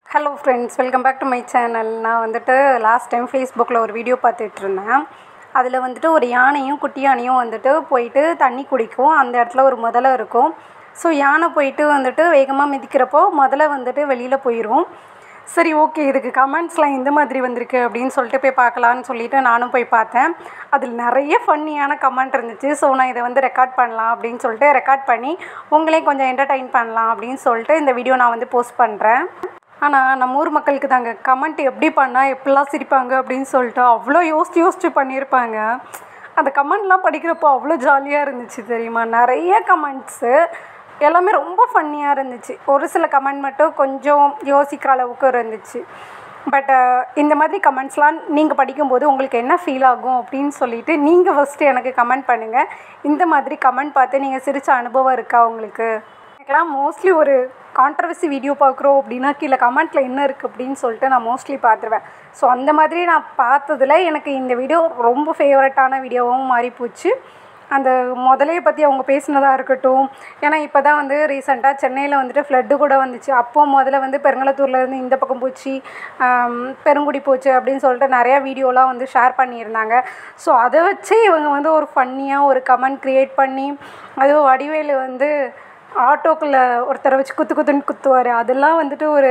hello friends welcome back to my channel நான் வந்துட்டு last time ஃபேஸ்புக்கில் ஒரு வீடியோ பார்த்துட்டு இருந்தேன் அதில் வந்துட்டு ஒரு யானையும் குட்டி யானையும் வந்துட்டு போயிட்டு தண்ணி குடிக்கும் அந்த இடத்துல ஒரு முதலை இருக்கும் ஸோ யானை போயிட்டு வந்துட்டு வேகமாக மிதிக்கிறப்போ முதல்ல வந்துட்டு வெளியில் போயிடும் சரி ஓகே இதுக்கு கமெண்ட்ஸ்லாம் இந்த மாதிரி வந்திருக்கு அப்படின்னு சொல்லிட்டு போய் பார்க்கலான்னு சொல்லிட்டு நானும் போய் பார்த்தேன் அதில் நிறைய ஃபன்னியான கமெண்ட் இருந்துச்சு ஸோ நான் இதை வந்து ரெக்கார்ட் பண்ணலாம் அப்படின்னு சொல்லிட்டு ரெக்கார்ட் பண்ணி உங்களையும் கொஞ்சம் என்டர்டைன் பண்ணலாம் அப்படின்னு சொல்லிட்டு இந்த வீடியோ நான் வந்து போஸ்ட் பண்ணுறேன் ஆனால் நம்ம ஊர் மக்களுக்கு தாங்க கமெண்ட் எப்படி பண்ணால் எப்படிலாம் சிரிப்பாங்க அப்படின்னு சொல்லிட்டு அவ்வளோ யோசிச்சு யோசிச்சு பண்ணியிருப்பாங்க அந்த கமெண்ட்லாம் படிக்கிறப்போ அவ்வளோ ஜாலியாக இருந்துச்சு தெரியுமா நிறைய கமெண்ட்ஸு எல்லாமே ரொம்ப ஃபன்னியாக இருந்துச்சு ஒரு சில கமெண்ட் மட்டும் கொஞ்சம் யோசிக்கிற அளவுக்கு இருந்துச்சு பட் இந்த மாதிரி கமெண்ட்ஸ்லாம் நீங்கள் படிக்கும்போது உங்களுக்கு என்ன ஃபீல் ஆகும் அப்படின்னு சொல்லிட்டு நீங்கள் ஃபஸ்ட்டு எனக்கு கமெண்ட் பண்ணுங்கள் இந்த மாதிரி கமெண்ட் பார்த்து நீங்கள் சிரித்த அனுபவம் இருக்கா உங்களுக்கு எனக்குலாம் மோஸ்ட்லி ஒரு கான்ட்ரவர்சி வீடியோ பார்க்குறோம் அப்படின்னா கீழே கமெண்ட்டில் என்ன இருக்குது அப்படின்னு சொல்லிட்டு நான் மோஸ்ட்லி பார்த்துருவேன் ஸோ அந்த மாதிரி நான் பார்த்ததுல எனக்கு இந்த வீடியோ ரொம்ப ஃபேவரட்டான வீடியோவும் மாறி போச்சு அந்த முதலையை பற்றி அவங்க பேசினதாக இருக்கட்டும் ஏன்னா இப்போ தான் வந்து ரீசெண்டாக சென்னையில் வந்துட்டு ஃப்ளட்டு கூட வந்துச்சு அப்போ முதல்ல வந்து பெருங்கலத்தூர்ல இருந்து இந்த பக்கம் போச்சு ஆம், பெருங்குடி போச்சு அப்படின்னு சொல்லிட்டு நிறையா வீடியோலாம் வந்து ஷேர் பண்ணியிருந்தாங்க ஸோ அதை வச்சு இவங்க வந்து ஒரு ஃபன்னியாக ஒரு கமெண்ட் க்ரியேட் பண்ணி அதுவும் வடிவேலு வந்து ஆட்டோக்குள்ளே ஒருத்தரை வச்சு குத்து குத்துன்னு குத்துவார் அதெல்லாம் வந்துட்டு ஒரு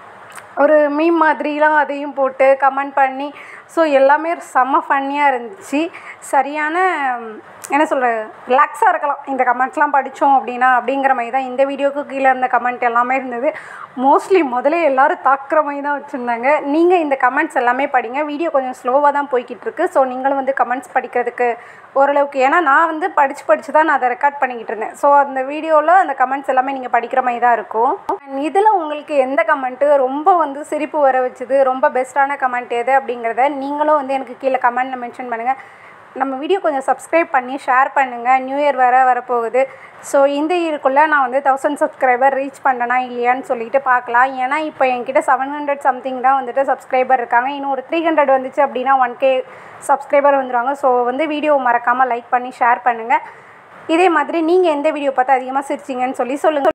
ஒரு மீம் மாதிரிலாம் அதையும் போட்டு கமெண்ட் பண்ணி ஸோ எல்லாமே செம்ம ஃபன்னியாக இருந்துச்சு சரியான ம், என்ன சொல்கிற ரிலாக்ஸாக இருக்கலாம் இந்த கமெண்ட்ஸ்லாம் படித்தோம் அப்படின்னா அப்படிங்கிற மாதிரி தான் இந்த வீடியோக்கு கீழே இருந்த கமெண்ட் எல்லாமே இருந்தது மோஸ்ட்லி முதல்ல எல்லாரும் தாக்குற மாதிரி தான் வச்சுருந்தாங்க நீங்கள் இந்த கமெண்ட்ஸ் எல்லாமே படிங்க வீடியோ கொஞ்சம் ஸ்லோவாக தான் போய்கிட்டு இருக்கு ஸோ நீங்களும் வந்து கமெண்ட்ஸ் படிக்கிறதுக்கு ஓரளவுக்கு ஏன்னா நான் வந்து படித்து படித்து தான் நான் அதை ரெக்கார்ட் பண்ணிக்கிட்டு இருந்தேன் ஸோ அந்த வீடியோவில் அந்த கமெண்ட்ஸ் எல்லாமே நீங்கள் படிக்கிற மாதிரி தான் இருக்கும் இதில் உங்களுக்கு எந்த கமெண்ட்டு ரொம்ப வந்து சிரிப்பு வர வச்சுது ரொம்ப பெஸ்ட்டான கமெண்ட் எது அப்படிங்கிறத நீங்களும் வந்து எனக்கு கீழே கமெண்ட்டில் மென்ஷன் பண்ணுங்கள் நம்ம வீடியோ கொஞ்சம் சப்ஸ்கிரைப் பண்ணி ஷேர் பண்ணுங்கள் நியூ இயர் வேறு வரப்போகுது ஸோ இந்த இயருக்குள்ளே நான் வந்து தௌசண்ட் சப்ஸ்கிரைபர் ரீச் பண்ணனா இல்லையான்னு சொல்லிட்டு பார்க்கலாம் ஏன்னா இப்போ என்கிட்ட செவன் ஹண்ட்ரட் சம்திங் தான் வந்துட்டு சப்ஸ்கிரைபர் இருக்காங்க இன்னும் ஒரு த்ரீ ஹண்ட்ரட் வந்துச்சு அப்படின்னா ஒன் கே சப்ஸ்கிரைபர் வந்துடுவாங்க ஸோ வந்து வீடியோ மறக்காமல் லைக் பண்ணி ஷேர் பண்ணுங்கள் இதே மாதிரி நீங்கள் எந்த வீடியோ பார்த்து அதிகமாக சிரிச்சிங்கன்னு சொல்லி சொல்லுங்கள்